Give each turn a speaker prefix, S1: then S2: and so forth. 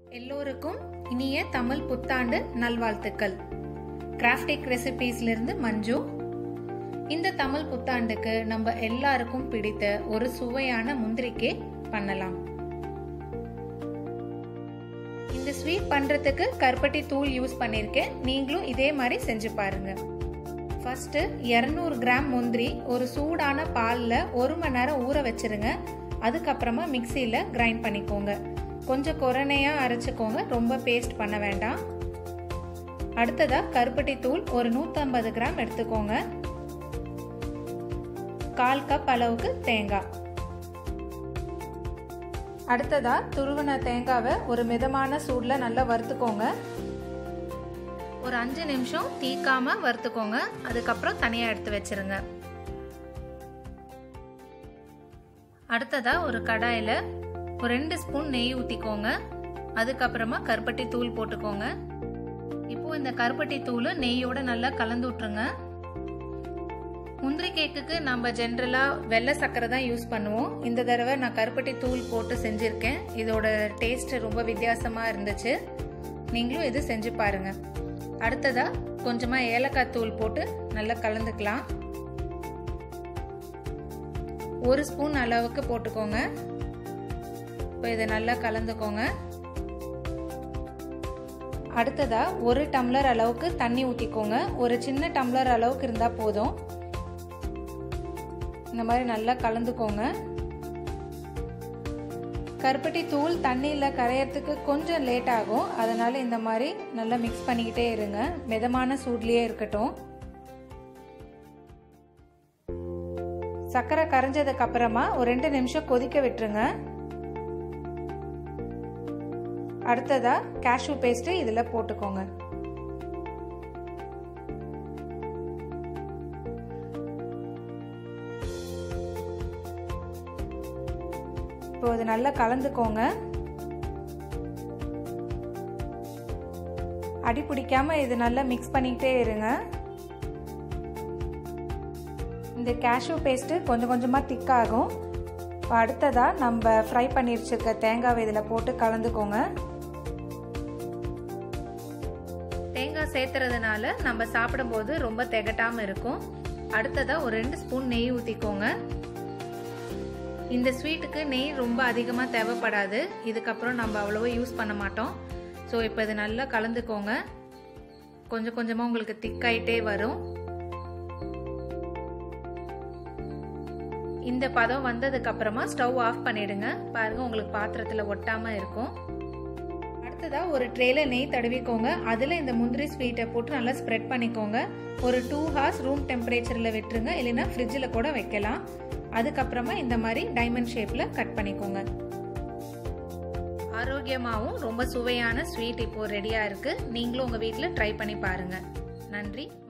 S1: எல்லோருக்கும் இனிய தமிழ் புத்தாண்டு நல்வாழ்த்துக்கள் கிராஃப்டிக் ரெசிபீஸ்லேருந்து மஞ்சு இந்த தமிழ் புத்தாண்டுக்கு நம்ம எல்லாருக்கும் பிடித்த ஒரு சுவையான முந்திரி கேக் பண்ணலாம் இந்த ஸ்வீட் பண்ணுறதுக்கு கருப்பட்டி தூள் யூஸ் பண்ணியிருக்கேன் நீங்களும் இதே மாதிரி செஞ்சு பாருங்க ஃபர்ஸ்ட்டு இரநூறு கிராம் முந்திரி ஒரு சூடான பாலில் ஒரு மணி நேரம் ஊற வச்சிருங்க அதுக்கப்புறமா மிக்சியில் கிரைண்ட் பண்ணிக்கோங்க கொஞ்சம் குறனையாக அரைச்சிக்கோங்க ரொம்ப பேஸ்ட் பண்ண வேண்டாம் அடுத்ததாக கருப்பட்டி தூள் ஒரு நூற்றம்பது கிராம் எடுத்துக்கோங்க கால் கப் அளவுக்கு தேங்காய் அடுத்ததா துருவன தேங்காவை ஒரு மிதமான சூடில் நல்லா வறுத்துக்கோங்க ஒரு அஞ்சு நிமிஷம் தீக்காம வறுத்துக்கோங்க அதுக்கப்புறம் தனியாக எடுத்து வச்சிருங்க அடுத்ததா ஒரு கடாயில் ஒரு ரெண்டு ஸ்பூன் நெய் ஊற்றிக்கோங்க அதுக்கப்புறமா கருப்பட்டி தூள் போட்டுக்கோங்க இப்போ இந்த கருப்பட்டி தூள் நெய்யோட நல்லா கலந்து விட்டுருங்க முந்திரி கேக்குக்கு நம்ம ஜென்ரலாக வெள்ளை சர்க்கரை தான் யூஸ் பண்ணுவோம் இந்த தடவை நான் கருப்பட்டி தூள் போட்டு செஞ்சுருக்கேன் இதோட டேஸ்ட் ரொம்ப வித்தியாசமாக இருந்துச்சு நீங்களும் இது செஞ்சு பாருங்க அடுத்ததாக கொஞ்சமாக ஏலக்காய் தூள் போட்டு நல்லா கலந்துக்கலாம் ஒரு ஸ்பூன் அளவுக்கு போட்டுக்கோங்க இப்போ இதை நல்லா கலந்துக்கோங்க அடுத்ததா ஒரு டம்ளர் அளவுக்கு தண்ணி ஊற்றிக்கோங்க ஒரு சின்ன டம்ளர் அளவுக்கு இருந்தால் போதும் இந்த மாதிரி நல்லா கலந்துக்கோங்க கருப்பட்டி தூள் தண்ணியில் கரையறதுக்கு கொஞ்சம் லேட் ஆகும் அதனால் இந்த மாதிரி நல்லா மிக்ஸ் பண்ணிக்கிட்டே இருங்க மிதமான சூட்லேயே இருக்கட்டும் சர்க்கரை கரைஞ்சதுக்கு அப்புறமா ஒரு ரெண்டு நிமிஷம் கொதிக்க விட்டுருங்க அடுத்ததா கேஷ்யூ பேஸ்ட் இதில் போட்டுக்கோங்க இப்போ இது நல்லா கலந்துக்கோங்க அடி பிடிக்காம இது நல்லா மிக்ஸ் பண்ணிக்கிட்டே இருங்க இந்த கேஷ்யூ பேஸ்ட்டு கொஞ்சம் கொஞ்சமாக திக்காகும் இப்போ அடுத்ததாக நம்ம ஃப்ரை பண்ணி வச்சுருக்க தேங்காவை இதில் போட்டு கலந்துக்கோங்க தேங்காய் சேர்த்துறதுனால நம்ம சாப்பிடும்போது ரொம்ப திகட்டாமல் இருக்கும் அடுத்ததாக ஒரு ரெண்டு ஸ்பூன் நெய் ஊற்றிக்கோங்க இந்த ஸ்வீட்டுக்கு நெய் ரொம்ப அதிகமாக தேவைப்படாது இதுக்கப்புறம் நம்ம அவ்வளோவா யூஸ் பண்ண மாட்டோம் ஸோ இப்போ இது நல்லா கலந்துக்கோங்க கொஞ்சம் கொஞ்சமாக உங்களுக்கு திக்காயிட்டே வரும் இந்த பதம் வந்ததுக்கு அப்புறமா ஸ்டவ் ஆஃப் பண்ணிடுங்க பாருங்க உங்களுக்கு பாத்திரத்தில் ஒட்டாமல் இருக்கும் அடுத்ததாக ஒரு ட்ரேல நெய் தடவிக்கோங்க அதில் இந்த முந்திரி ஸ்வீட்டை போட்டு நல்லா ஸ்ப்ரெட் பண்ணிக்கோங்க ஒரு டூ ஹார்ஸ் ரூம் டெம்பரேச்சரில் விட்டுருங்க இல்லைன்னா ஃப்ரிட்ஜில் கூட வைக்கலாம் அதுக்கப்புறமா இந்த மாதிரி டைமண்ட் ஷேப்பில் கட் பண்ணிக்கோங்க ஆரோக்கியமாகவும் ரொம்ப சுவையான ஸ்வீட் இப்போ ரெடியாக இருக்குது நீங்களும் உங்கள் வீட்டில் ட்ரை பண்ணி பாருங்கள் நன்றி